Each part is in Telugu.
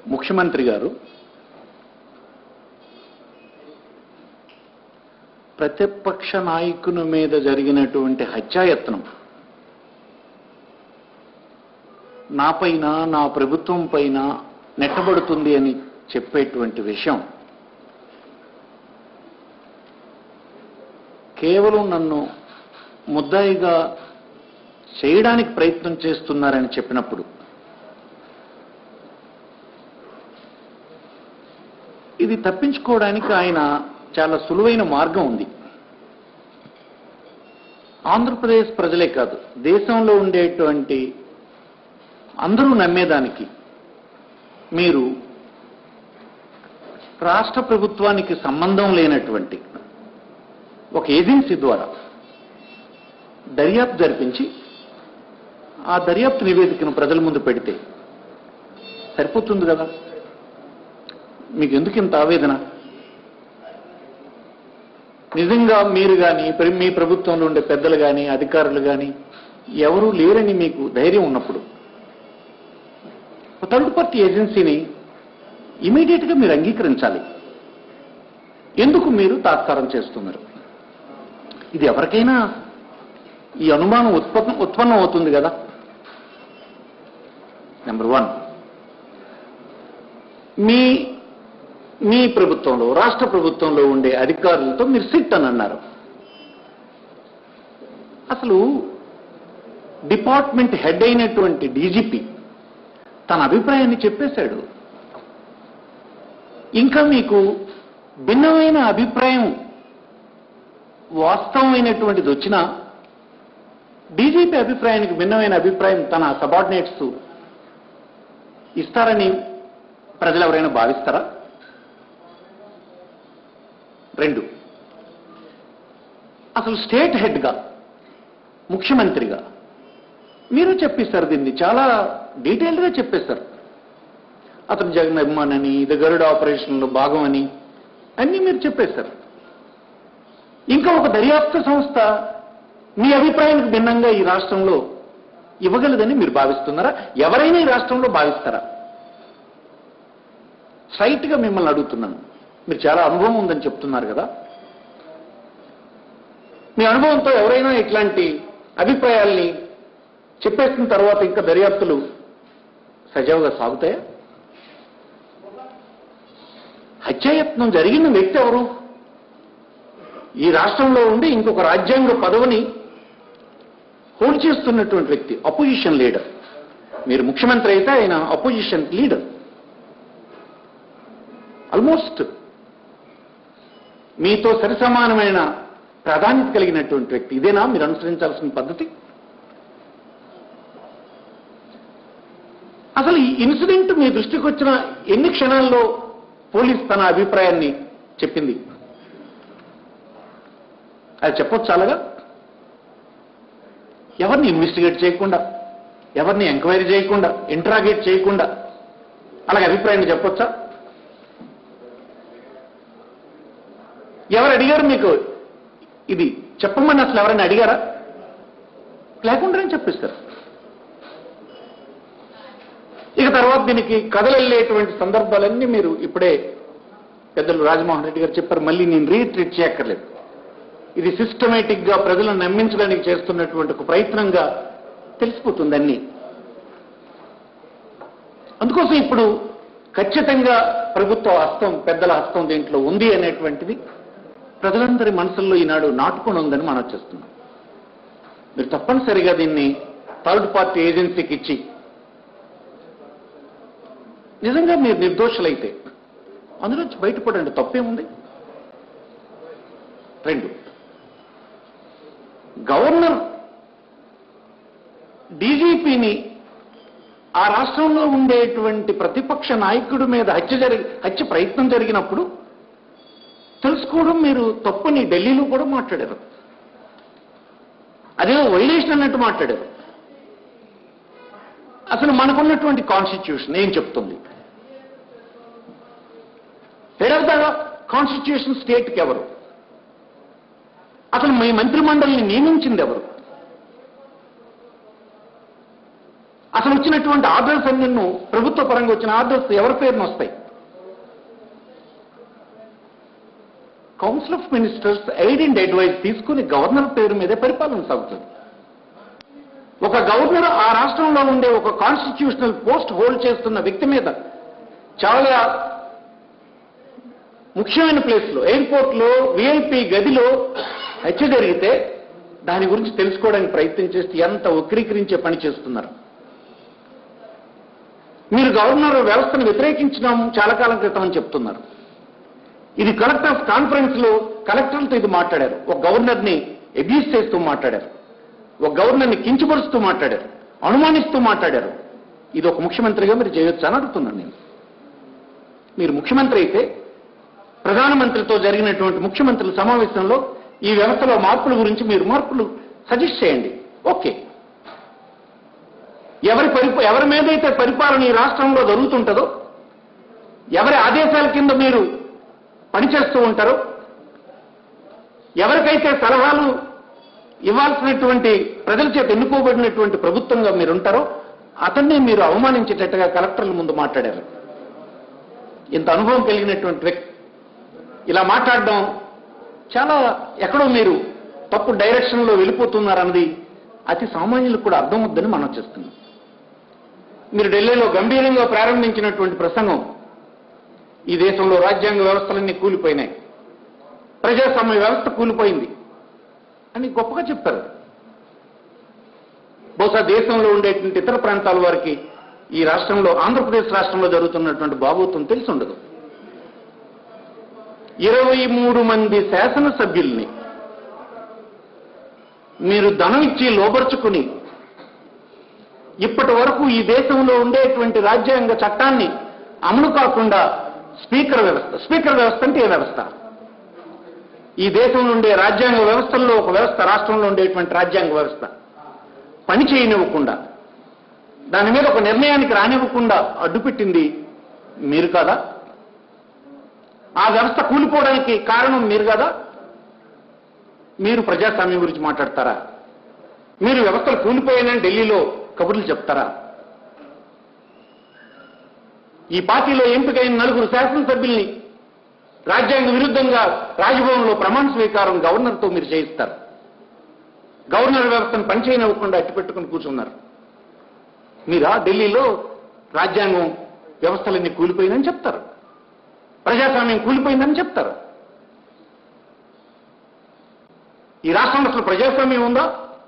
ముఖ్యమంత్రి గారు ప్రతిపక్ష నాయకుని మీద జరిగినటువంటి హత్యాయత్నం నాపైన నా ప్రభుత్వం పైన నెట్టబడుతుంది అని చెప్పేటువంటి విషయం కేవలం నన్ను ముద్దాయిగా చేయడానికి ప్రయత్నం చేస్తున్నారని చెప్పినప్పుడు ఇది తప్పించుకోవడానికి ఆయన చాలా సులువైన మార్గం ఉంది ఆంధ్రప్రదేశ్ ప్రజలే కాదు దేశంలో ఉండేటువంటి అందరూ నమ్మేదానికి మీరు రాష్ట్ర ప్రభుత్వానికి సంబంధం లేనటువంటి ఒక ఏజెన్సీ ద్వారా దర్యాప్తు జరిపించి ఆ దర్యాప్తు నివేదికను ప్రజల ముందు పెడితే సరిపోతుంది కదా మీకు ఎందుకు ఇంత ఆవేదన నిజంగా మీరు కానీ మీ ప్రభుత్వంలో ఉండే పెద్దలు కానీ అధికారులు కానీ ఎవరూ లేరని మీకు ధైర్యం ఉన్నప్పుడు థర్డ్ పార్టీ ఏజెన్సీని ఇమీడియట్ గా మీరు అంగీకరించాలి ఎందుకు మీరు తాత్సారం చేస్తున్నారు ఇది ఎవరికైనా ఈ అనుమానం ఉత్పత్తి ఉత్పన్నం అవుతుంది కదా నెంబర్ వన్ మీ మీ ప్రభుత్వంలో రాష్ట్ర ప్రభుత్వంలో ఉండే అధికారులతో మీరు సిట్ అని అన్నారు అసలు డిపార్ట్మెంట్ హెడ్ అయినటువంటి డీజీపీ తన అభిప్రాయాన్ని చెప్పేశాడు ఇంకా మీకు భిన్నమైన అభిప్రాయం వాస్తవమైనటువంటిది వచ్చినా డీజీపీ అభిప్రాయానికి భిన్నమైన అభిప్రాయం తన సబార్డినేట్స్ ఇస్తారని ప్రజలు ఎవరైనా భావిస్తారా రెండు అసలు స్టేట్ హెడ్గా ముఖ్యమంత్రిగా మీరు చెప్పేశారు దీన్ని చాలా డీటెయిల్డ్గా చెప్పేశారు అతను జగన్ అభిమానని ఇది గరుడ ఆపరేషన్లో భాగం అని అన్నీ మీరు చెప్పేశారు ఇంకా ఒక దర్యాప్తు సంస్థ మీ అభిప్రాయానికి భిన్నంగా ఈ రాష్ట్రంలో ఇవ్వగలదని మీరు భావిస్తున్నారా ఎవరైనా ఈ రాష్ట్రంలో భావిస్తారా స్ట్రైట్ గా మిమ్మల్ని అడుగుతున్నాను మీరు చాలా అనుభవం ఉందని చెప్తున్నారు కదా మీ అనుభవంతో ఎవరైనా ఇట్లాంటి అభిప్రాయాల్ని చెప్పేసిన తర్వాత ఇంకా దర్యాప్తులు సజావుగా సాగుతాయా హత్యాయత్నం జరిగిన వ్యక్తి ఎవరు ఈ రాష్ట్రంలో ఉండి ఇంకొక రాజ్యాంగ పదవిని హోల్డ్ చేస్తున్నటువంటి వ్యక్తి అపోజిషన్ లీడర్ మీరు ముఖ్యమంత్రి అయితే ఆయన అపోజిషన్ లీడర్ ఆల్మోస్ట్ మీతో సరిసమానమైన ప్రాధాన్యత కలిగినటువంటి వ్యక్తి ఇదేనా మీరు అనుసరించాల్సిన పద్ధతి అసలు ఈ ఇన్సిడెంట్ మీ దృష్టికి వచ్చిన ఎన్ని క్షణాల్లో పోలీస్ తన అభిప్రాయాన్ని చెప్పింది అది చెప్పొచ్చు అలాగా ఎవరిని ఇన్వెస్టిగేట్ చేయకుండా ఎవరిని ఎంక్వైరీ చేయకుండా ఇంట్రాగేట్ చేయకుండా అలాగే అభిప్రాయాన్ని చెప్పొచ్చా ఎవరు అడిగారు మీకు ఇది చెప్పమని అసలు ఎవరైనా అడిగారా లేకుండానే చెప్పిస్తారు ఇక తర్వాత దీనికి కథలెళ్ళేటువంటి సందర్భాలన్నీ మీరు ఇప్పుడే పెద్దలు రాజమోహన్ రెడ్డి గారు చెప్పారు మళ్ళీ నేను రీట్రీట్ చేయక్కర్లేదు ఇది సిస్టమేటిక్ గా ప్రజలను నమ్మించడానికి చేస్తున్నటువంటి ఒక ప్రయత్నంగా తెలిసిపోతుంది అన్ని అందుకోసం ఇప్పుడు ఖచ్చితంగా ప్రభుత్వ హస్తం పెద్దల హస్తం దీంట్లో ఉంది అనేటువంటిది ప్రజలందరి మనసుల్లో ఈనాడు నాటుకొని ఉందని మనం చేస్తున్నాం మీరు తప్పనిసరిగా దీన్ని థర్డ్ పార్టీ ఏజెన్సీకి ఇచ్చి నిజంగా మీరు నిర్దోషులైతే అందులోంచి బయటపడండి తప్పేముంది రెండు గవర్నర్ డీజీపీని ఆ రాష్ట్రంలో ఉండేటువంటి ప్రతిపక్ష నాయకుడి మీద హత్య జరిగి హత్య ప్రయత్నం జరిగినప్పుడు తెలుసుకోవడం మీరు తప్పని ఢిల్లీలో కూడా మాట్లాడారు అదే వైలేషన్ అన్నట్టు మాట్లాడారు అసలు మనకున్నటువంటి కాన్స్టిట్యూషన్ ఏం చెప్తుంది హెడ్ ఆఫ్ ద కాన్స్టిట్యూషన్ స్టేట్కి ఎవరు అసలు మీ మంత్రిమండలిని నియమించింది ఎవరు అసలు వచ్చినటువంటి ఆర్డర్స్ అన్ని ప్రభుత్వ పరంగా వచ్చిన ఆర్డర్స్ ఎవరి పేరున వస్తాయి council of ministers aid and advice తీసుకుని గవర్నర్ పేరు మీదే పరిపాలన సాగుతుంది ఒక గవర్నర్ ఆ రాష్ట్రంలో ఉండే ఒక కాన్స్టిట్యూషనల్ పోస్ట్ హోల్డ్ చేస్తున్న వ్యక్తి మీద చాలా ముఖ్యమైన ప్లేస్లో ఎయిర్పోర్ట్లో విఐపి గదిలో హత్య జరిగితే దాని గురించి తెలుసుకోవడానికి ప్రయత్నం చేస్తే ఎంత వక్రీకరించే పని చేస్తున్నారు మీరు గవర్నర్ వ్యవస్థను వ్యతిరేకించినాము చాలా కాలం క్రితం అని చెప్తున్నారు ఇది కలెక్టర్స్ కాన్ఫరెన్స్ లో కలెక్టర్లతో ఇది మాట్లాడారు ఒక గవర్నర్ని అబ్యూస్ చేస్తూ మాట్లాడారు ఒక గవర్నర్ని కించపరుస్తూ మాట్లాడారు అనుమానిస్తూ మాట్లాడారు ఇది ఒక ముఖ్యమంత్రిగా మీరు చేయొచ్చు అని అడుగుతున్నాను నేను మీరు ముఖ్యమంత్రి అయితే ప్రధానమంత్రితో జరిగినటువంటి ముఖ్యమంత్రుల సమావేశంలో ఈ వ్యవస్థలో మార్పుల గురించి మీరు మార్పులు సజెస్ట్ చేయండి ఓకే ఎవరి పరిప ఎవరి మీదైతే పరిపాలన ఈ రాష్ట్రంలో జరుగుతుంటుందో ఎవరి ఆదేశాల కింద మీరు పనిచేస్తూ ఉంటారో ఎవరికైతే సలహాలు ఇవ్వాల్సినటువంటి ప్రజల చేత ఎన్నుకోబడినటువంటి ప్రభుత్వంగా మీరు ఉంటారో అతన్ని మీరు అవమానించేటట్టుగా కలెక్టర్ల ముందు మాట్లాడారు ఇంత అనుభవం కలిగినటువంటి వ్యక్తి ఇలా మాట్లాడడం చాలా ఎక్కడో మీరు తప్పు డైరెక్షన్లో వెళ్ళిపోతున్నారన్నది అతి సామాన్యులకు కూడా అర్థమవుద్దని మనం చేస్తున్నాం మీరు ఢిల్లీలో గంభీరంగా ప్రారంభించినటువంటి ప్రసంగం ఈ దేశంలో రాజ్యాంగ వ్యవస్థలన్నీ కూలిపోయినాయి ప్రజాస్వామ్య వ్యవస్థ కూలిపోయింది అని గొప్పగా చెప్పారు బహుశా దేశంలో ఉండేటువంటి ఇతర ప్రాంతాల వారికి ఈ రాష్ట్రంలో ఆంధ్రప్రదేశ్ రాష్ట్రంలో జరుగుతున్నటువంటి బాబోత్వం తెలిసి ఉండదు ఇరవై మూడు మంది శాసనసభ్యుల్ని మీరు ధనం ఇచ్చి లోపరుచుకుని ఇప్పటి వరకు ఈ దేశంలో ఉండేటువంటి రాజ్యాంగ చట్టాన్ని అమలు కాకుండా స్పీకర్ వ్యవస్థ స్పీకర్ వ్యవస్థ అంటే ఏ వ్యవస్థ ఈ దేశంలో ఉండే రాజ్యాంగ వ్యవస్థల్లో ఒక వ్యవస్థ రాష్ట్రంలో ఉండేటువంటి రాజ్యాంగ వ్యవస్థ పని చేయనివ్వకుండా దాని మీద ఒక నిర్ణయానికి రానివ్వకుండా అడ్డుపెట్టింది మీరు కాదా ఆ వ్యవస్థ కూలిపోవడానికి కారణం మీరు కదా మీరు ప్రజాస్వామ్యం గురించి మాట్లాడతారా మీరు వ్యవస్థలు కూలిపోయానని ఢిల్లీలో కబుర్లు చెప్తారా ఈ పార్టీలో ఎంపికైన నలుగురు శాసనసభ్యుల్ని రాజ్యాంగ విరుద్ధంగా రాజ్భవన్లో ప్రమాణ స్వీకారం గవర్నర్తో మీరు చేయిస్తారు గవర్నర్ వ్యవస్థను పనిచేయనివ్వకుండా అట్టిపెట్టుకుని కూర్చున్నారు మీరా ఢిల్లీలో రాజ్యాంగం వ్యవస్థలన్నీ కూలిపోయిందని చెప్తారు ప్రజాస్వామ్యం కూలిపోయిందని చెప్తారు ఈ రాష్ట్రంలో అసలు ప్రజాస్వామ్యం ఉందా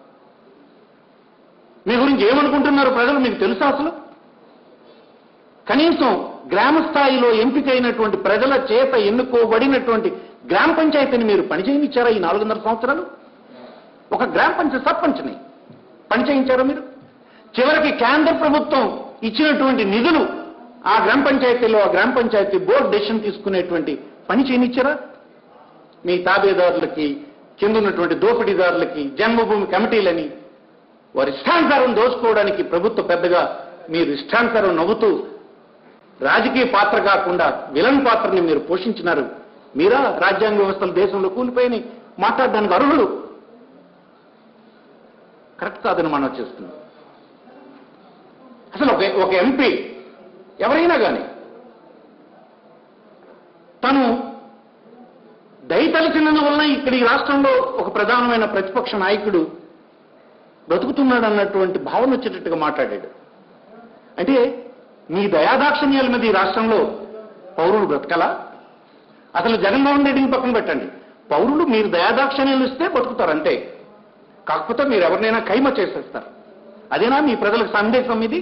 మీ గురించి ఏమనుకుంటున్నారు ప్రజలు మీకు తెలుసా అసలు కనీసం గ్రామ స్థాయిలో ఎంపికైనటువంటి ప్రజల చేత ఎన్నుకోబడినటువంటి గ్రామ పంచాయతీని మీరు పనిచేయించారా ఈ నాలుగున్నర సంవత్సరాలు ఒక గ్రామ పంచాయతీ సర్పంచ్ని పనిచేయించారా మీరు చివరికి కేంద్ర ప్రభుత్వం ఇచ్చినటువంటి నిధులు ఆ గ్రామ పంచాయతీలో ఆ గ్రామ పంచాయతీ బోర్డు డెసిషన్ తీసుకునేటువంటి పని చేయనిచ్చారా మీ తాబేదారులకి కింద ఉన్నటువంటి దోపిడీదారులకి జన్మభూమి కమిటీలని వారి ఇష్టానుసారం దోచుకోవడానికి ప్రభుత్వ పెద్దగా మీరు ఇష్టానుసారం నవ్వుతూ రాజకీయ పాత్ర కాకుండా విలన్ పాత్రని మీరు పోషించినారు మీరా రాజ్యాంగ వ్యవస్థలు దేశంలో కూలిపోయి మాట్లాడడానికి అర్హులు కరెక్ట్ కాదని మనం చేస్తున్నాం అసలు ఒక ఒక ఎంపీ ఎవరైనా కానీ తను దయతలచినందువలన ఇక్కడ ఈ రాష్ట్రంలో ఒక ప్రధానమైన ప్రతిపక్ష నాయకుడు బ్రతుకుతున్నాడు అన్నటువంటి భావన వచ్చేటట్టుగా మాట్లాడాడు అంటే మీ దయాదాక్షిణ్యాల మీద ఈ రాష్ట్రంలో పౌరులు బ్రతకలా అసలు జగన్మోహన్ రెడ్డిని పక్కన పెట్టండి పౌరులు మీరు దయాదాక్షిణ్యాలు ఇస్తే బతుకుతారు అంతే కాకపోతే మీరు ఎవరినైనా కైమ చేసేస్తారు అదేనా మీ ప్రజలకు సందేశం ఇది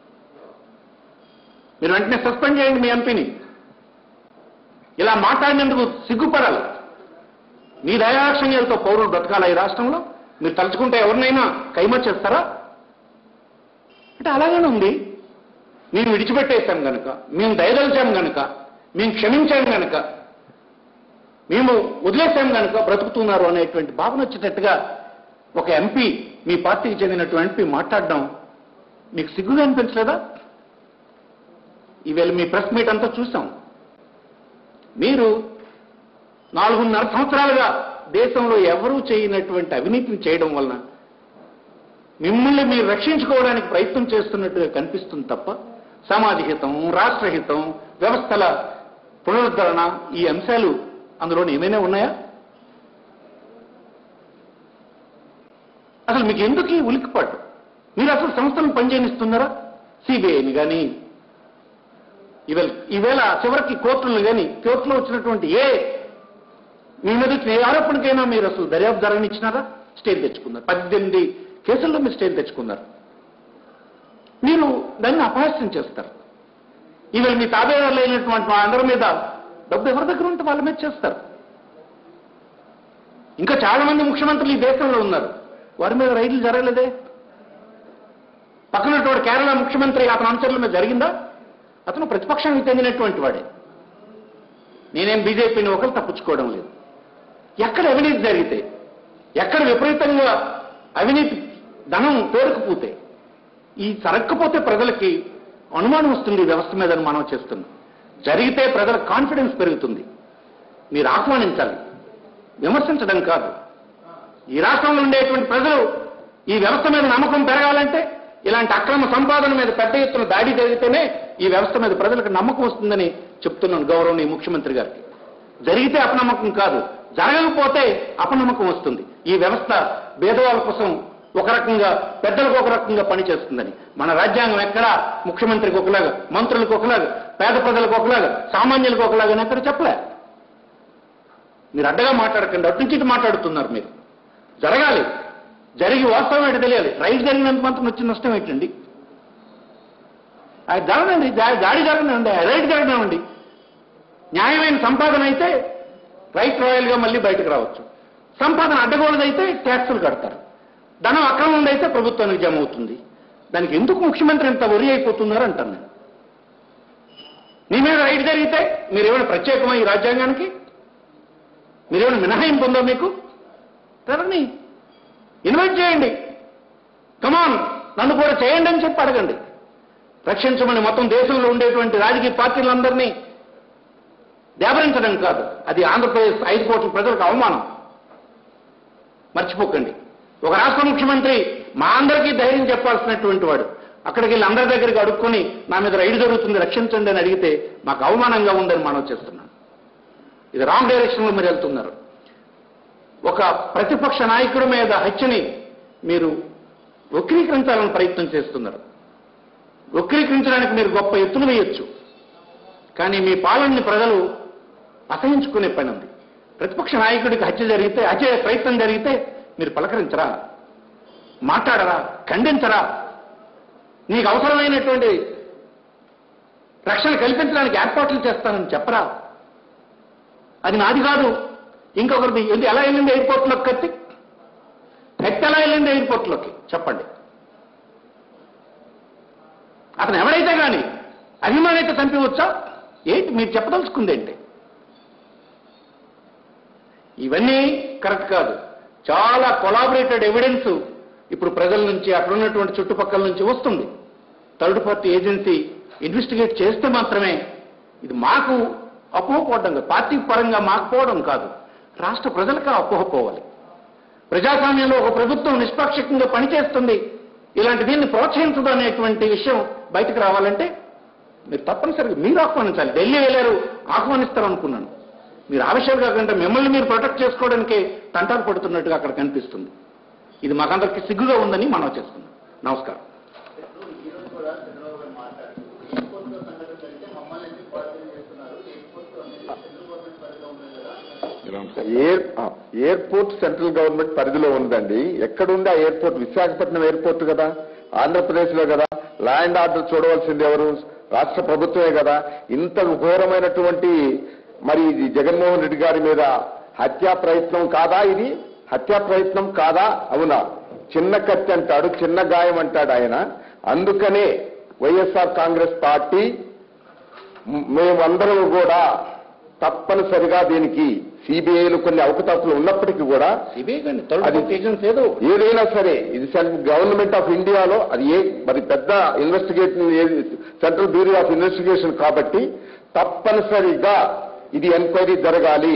మీరు వెంటనే సస్పెండ్ చేయండి మీ ఎంపీని ఇలా మాట్లాడినందుకు సిగ్గుపడాలి మీ దయాక్షణ్యాలతో పౌరులు బ్రతకాలా ఈ రాష్ట్రంలో మీరు తలుచుకుంటే ఎవరినైనా కైమ చేస్తారా అంటే అలాగనే ఉంది మేము విడిచిపెట్టేశాం గనక మేము దయదలిచాం గనక మేము క్షమించాం గనక మేము వదిలేశాం గనక బ్రతుకుతున్నారు అనేటువంటి భావన వచ్చేటట్టుగా ఒక ఎంపీ మీ పార్టీకి చెందినటువంటి ఎంపీ మాట్లాడడం మీకు సిగ్గుగా అనిపించలేదా ఈవేళ మీ ప్రెస్ మీట్ అంతా చూసాం మీరు నాలుగున్నర సంవత్సరాలుగా దేశంలో ఎవరూ చేయనటువంటి అవినీతిని చేయడం వలన మిమ్మల్ని మీరు రక్షించుకోవడానికి ప్రయత్నం చేస్తున్నట్టుగా కనిపిస్తుంది తప్ప సమాజ హితం రాష్ట్ర హితం వ్యవస్థల పునరుద్ధరణ ఈ అంశాలు అందులో ఏమైనా ఉన్నాయా అసలు మీకు ఎందుకు ఈ ఉలిక్కిపాటు మీరు అసలు సంస్థలను పనిచేయనిస్తున్నారా సిబిఐని కానీ ఈవేళ ఈవేళ చివరికి కోర్టులను కానీ కోర్టులో వచ్చినటువంటి ఏ మీ మీద వచ్చిన ఏ ఆరోపణకైనా మీరు అసలు దర్యాప్తు జరగనిచ్చినారా స్టేలు తెచ్చుకున్నారు పద్దెనిమిది కేసుల్లో మీరు స్టేలు తెచ్చుకున్నారు మీరు దాన్ని అపహాస్యం చేస్తారు ఈవేళ మీ తాబేదారులు అయినటువంటి మా అందరి మీద డబ్బు ఎవరి దగ్గర ఉంటే వాళ్ళ మీద చేస్తారు ఇంకా చాలా మంది ముఖ్యమంత్రులు ఈ దేశంలో ఉన్నారు వారి మీద రైళ్లు జరగలేదే పక్కనటువంటి కేరళ ముఖ్యమంత్రి అతని అనుచరుల మీద జరిగిందా అతను ప్రతిపక్షానికి చెందినటువంటి వాడే నేనేం బీజేపీని ఒకరు తప్పించుకోవడం లేదు ఎక్కడ అవినీతి జరిగితే ఎక్కడ విపరీతంగా అవినీతి ధనం పేరుకుపోతే ఈ జరగకపోతే ప్రజలకి అనుమానం వస్తుంది ఈ వ్యవస్థ మీద మనం చేస్తున్నాం జరిగితే ప్రజల కాన్ఫిడెన్స్ పెరుగుతుంది మీరు ఆహ్వానించాలి విమర్శించడం కాదు ఈ రాష్ట్రంలో ఉండేటువంటి ప్రజలు ఈ వ్యవస్థ మీద నమ్మకం పెరగాలంటే ఇలాంటి అక్రమ సంపాదన మీద పెద్ద ఎత్తున దాడి జరిగితేనే ఈ వ్యవస్థ మీద ప్రజలకు నమ్మకం వస్తుందని చెప్తున్నాను గౌరవనీయ ముఖ్యమంత్రి గారికి జరిగితే అపనమ్మకం కాదు జరగకపోతే అపనమ్మకం వస్తుంది ఈ వ్యవస్థ భేదవాళ్ళ కోసం ఒక రకంగా పెద్దలకు ఒక రకంగా పనిచేస్తుందని మన రాజ్యాంగం ఎక్కడా ముఖ్యమంత్రికి ఒకలాగా మంత్రులకు ఒకలాగా పేద ప్రజలకు ఒకలాగా సామాన్యులకు ఒకలాగా అని ఎక్కడ చెప్పలే మీరు అడ్డగా మాట్లాడకండి అటు నుంచి ఇటు మాట్లాడుతున్నారు మీరు జరగాలి జరిగి వాస్తవం ఏంటో తెలియాలి రైలు జరిగినంత మాత్రం వచ్చిన నష్టం ఏంటండి అది జరగనండి దా- దాడి జరగనండి రైట్ జరగనివ్వండి న్యాయమైన సంపాదన అయితే రైట్ రాయల్గా మళ్ళీ బయటకు రావచ్చు సంపాదన అడ్డగోలదైతే ట్యాక్సులు కడతారు ధనం అక్రమం అయితే ప్రభుత్వానికి జమ అవుతుంది దానికి ఎందుకు ముఖ్యమంత్రి ఇంత ఒరి అయిపోతున్నారు అంటాను నేను మీ మీద రైట్ జరిగితే మీరేమైనా ప్రత్యేకమా ఈ రాజ్యాంగానికి మీరేమైనా మినహాయింపు ఉందో మీకు తెరని ఇన్వైట్ చేయండి కమాన్ నన్ను కూడా చేయండి అని చెప్పి అడగండి రక్షించమని మొత్తం దేశంలో ఉండేటువంటి రాజకీయ పార్టీలందరినీ దేవరించడం కాదు అది ఆంధ్రప్రదేశ్ ఐదు కోట్ల ప్రజలకు అవమానం మర్చిపోకండి ఒక రాష్ట్ర ముఖ్యమంత్రి మా అందరికీ ధైర్యం చెప్పాల్సినటువంటి వాడు అక్కడికి వెళ్ళి అందరి దగ్గరికి అడుక్కొని నా మీద రైడ్ జరుగుతుంది రక్షించండి అని అడిగితే మాకు అవమానంగా ఉందని మనం చేస్తున్నాం ఇది రాంగ్ డైరెక్షన్లో మీరు వెళ్తున్నారు ఒక ప్రతిపక్ష నాయకుడి మీద హత్యని మీరు వక్రీకరించాలని ప్రయత్నం చేస్తున్నారు వక్రీకరించడానికి మీరు గొప్ప ఎత్తులు వేయొచ్చు కానీ మీ పాలనని ప్రజలు అసహించుకునే పని ఉంది ప్రతిపక్ష నాయకుడికి హత్య జరిగితే హత్య ప్రయత్నం జరిగితే మీరు పలకరించరా మాట్లాడరా ఖండించరా నీకు అవసరమైనటువంటి రక్షణ కల్పించడానికి ఏర్పాట్లు చేస్తానని చెప్పరా అది నాది కాదు ఇంకొకరిది ఇది ఎలా వెళ్ళింది ఎయిర్పోర్ట్లోకి కత్తి కత్తి ఎలా వెళ్ళింది ఎయిర్పోర్ట్లోకి చెప్పండి అతను ఎవడైతే కానీ అభిమానైతే చంపివచ్చా ఏంటి మీరు చెప్పదలుచుకుంది ఏంటి ఇవన్నీ కరెక్ట్ కాదు చాలా కొలాబరేటెడ్ ఎవిడెన్స్ ఇప్పుడు ప్రజల నుంచి అక్కడ ఉన్నటువంటి చుట్టుపక్కల నుంచి వస్తుంది థర్డ్ పార్టీ ఏజెన్సీ ఇన్వెస్టిగేట్ చేస్తే మాత్రమే ఇది మాకు అపోహపోవడం కాదు పార్టీ పరంగా మాకు పోవడం కాదు రాష్ట్ర ప్రజలకు ఆ అపోహ పోవాలి ప్రజాస్వామ్యంలో ఒక ప్రభుత్వం నిష్పాక్షికంగా పనిచేస్తుంది ఇలాంటి దీన్ని ప్రోత్సహించదు అనేటువంటి విషయం బయటకు రావాలంటే మీరు తప్పనిసరిగా మీరు ఆహ్వానించాలి ఢిల్లీ వెళ్ళారు ఆహ్వానిస్తారు అనుకున్నాను మీరు ఆ విషయాలు కాకుండా మిమ్మల్ని మీరు ప్రొటెక్ట్ చేసుకోవడానికే తంటాలు పడుతున్నట్టుగా అక్కడ కనిపిస్తుంది ఇది మాకందరికి సిగ్గుగా ఉందని మనం చేస్తున్నాం నమస్కారం ఈరోజు కూడా చంద్రబాబు గారు మాట్లాడుతూ ఎయిర్పోర్ట్ లో సంఘటన జరిగితే మమ్మల్ని ఎందుకు బాధ్యత చేస్తున్నారు ఎయిర్పోర్ట్ అనేది సెంట్రల్ గవర్నమెంట్ పరిధిలో ఉంది కదా ఎయిర్ ఆ, ఎయిర్పోర్ట్ సెంట్రల్ గవర్నమెంట్ పరిధిలో ఉందండి ఎక్కడుంది ఆ ఎయిర్పోర్ట్ విశాఖపట్నం ఎయిర్పోర్ట్ కదా ఆంధ్రప్రదేశ్ లో కదా లా అండ్ ఆర్డర్ చూడవలసింది ఎవరు రాష్ట్ర ప్రభుత్వమే కదా ఇంత ఘోరమైనటువంటి మరి ఇది జగన్మోహన్ రెడ్డి గారి మీద హత్యా ప్రయత్నం కాదా ఇది హత్యా ప్రయత్నం కాదా అవునా చిన్న కత్తి అంటాడు చిన్న గాయం అంటాడు ఆయన అందుకనే వైఎస్ఆర్ కాంగ్రెస్ పార్టీ మ్- మేమందరం కూడా తప్పనిసరిగా దీనికి సిబిఐలు కొన్ని అవకతవకలు ఉన్నప్పటికీ కూడా సిబిఐ కానీ థర్డ్ అది- పార్టీ ఏజెన్సీ ఏదో ఏదైనా సరే ఇది సెంట్రల్ గవర్నమెంట్ ఆఫ్ ఇండియాలో అది ఏ మరి పెద్ద investigation central bureau of investigation కాబట్టి తప్పనిసరిగా ఇది ఎంక్వైరీ జరగాలి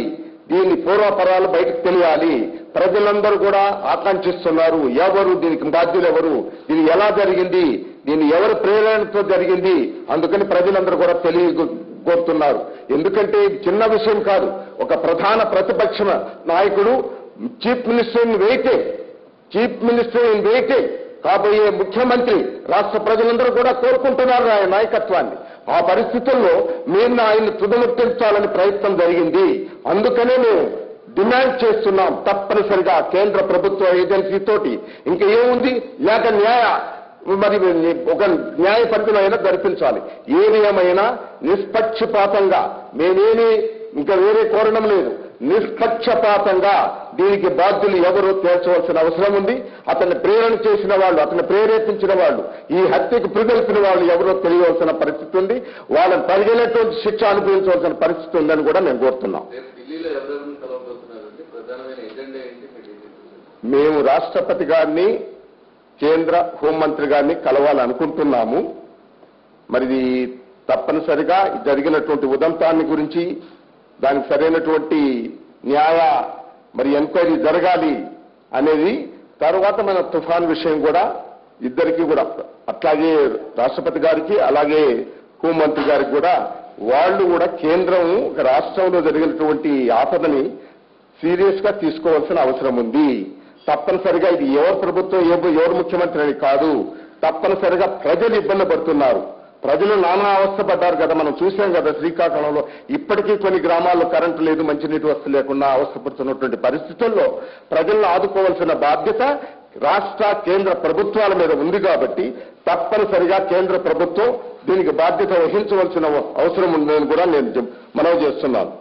దీని పూర్వపరాలు బయటకు తెలియాలి ప్రజలందరూ కూడా ఆకాంక్షిస్తున్నారు ఎవరు దీనికి బాధ్యులు ఎవరు ఇది ఎలా జరిగింది దీని ఎవరి ప్రేరణతో జరిగింది అందుకని ప్రజలందరూ కూడా తెలియ కోరుతున్నారు ఎందుకంటే ఇది చిన్న విషయం కాదు ఒక ప్రధాన ప్రతిపక్ష నాయకుడు chief minister in waiting chief minister in waiting కాబోయే ముఖ్యమంత్రి రాష్ట్ర ప్రజలందరూ కూడా కోరుకుంటున్నారు ఆయన నాయకత్వాన్ని ఆ పరిస్థితుల్లో మేము ఆయన్ని తుదముట్టించాలని ప్రయత్నం జరిగింది అందుకనే మేము డిమాండ్ చేస్తున్నాం తప్పనిసరిగా కేంద్ర ప్రభుత్వ ఏజెన్సీ తోటి ఇంకా ఏముంది లేక న్యాయ మరి ఒక న్యాయ పరిధిలో అయినా జరిపించాలి ఏది ఏమైనా నిష్పక్షపాతంగా మేమేమి ఇంకా వేరే కోరడం లేదు నిష్పక్షపాతంగా దీనికి బాధ్యులు ఎవరో తేల్చవలసిన అవసరం ఉంది అతన్ని ప్రేరణ చేసిన వాళ్ళు అతన్ని ప్రేరేపించిన వాళ్ళు ఈ హత్యకు ప్రగల్పిన వాళ్ళు ఎవరో తెలియవలసిన పరిస్థితి ఉంది వాళ్ళని తగినటువంటి శిక్ష అనుభవించవలసిన పరిస్థితి ఉందని కూడా మేము కోరుతున్నాం రేపు ఢిల్లీలో ఎవరెవరిని కలవబోతున్నారండి ప్రధానమైన ఎజెండా ఏంటి మీ ఢిల్లీ మేము రాష్ట్రపతి గారిని కేంద్ర హోంమంత్రి గారిని కలవాలనుకుంటున్నాము మరి ఇది తప్పనిసరిగా జరిగినటువంటి ఉదంతాన్ని గురించి దానికి సరైనటువంటి న్యాయ మరి ఎంక్వైరీ జరగాలి అనేది తర్వాత మన తుఫాన్ విషయం కూడా ఇద్దరికి కూడా అట్లాగే రాష్ట్రపతి గారికి అలాగే హోంమంత్రి గారికి కూడా వాళ్ళు కూడా కేంద్రం ఒక రాష్ట్రంలో జరిగినటువంటి ఆపదని సీరియస్ గా తీసుకోవాల్సిన అవసరం ఉంది తప్పనిసరిగా ఇది ఎవరు ప్రభుత్వం ఎవ- ఎవరు ముఖ్యమంత్రి అని కాదు తప్పనిసరిగా ప్రజలు ఇబ్బంది పడుతున్నారు ప్రజలు నానా అవస్థ పడ్డారు కదా మనం చూసాం కదా శ్రీకాకుళంలో ఇప్పటికీ కొన్ని గ్రామాల్లో కరెంటు లేదు మంచినీటి వస్తు లేకుండా అవస్థపడుతున్నటువంటి పరిస్థితుల్లో ప్రజలను ఆదుకోవాల్సిన బాధ్యత రాష్ట్ర కేంద్ర ప్రభుత్వాల మీద ఉంది కాబట్టి తప్పనిసరిగా కేంద్ర ప్రభుత్వం దీనికి బాధ్యత వహించవలసిన అవసరం ఉందని కూడా నేను చెప్- మనవి చేస్తున్నాను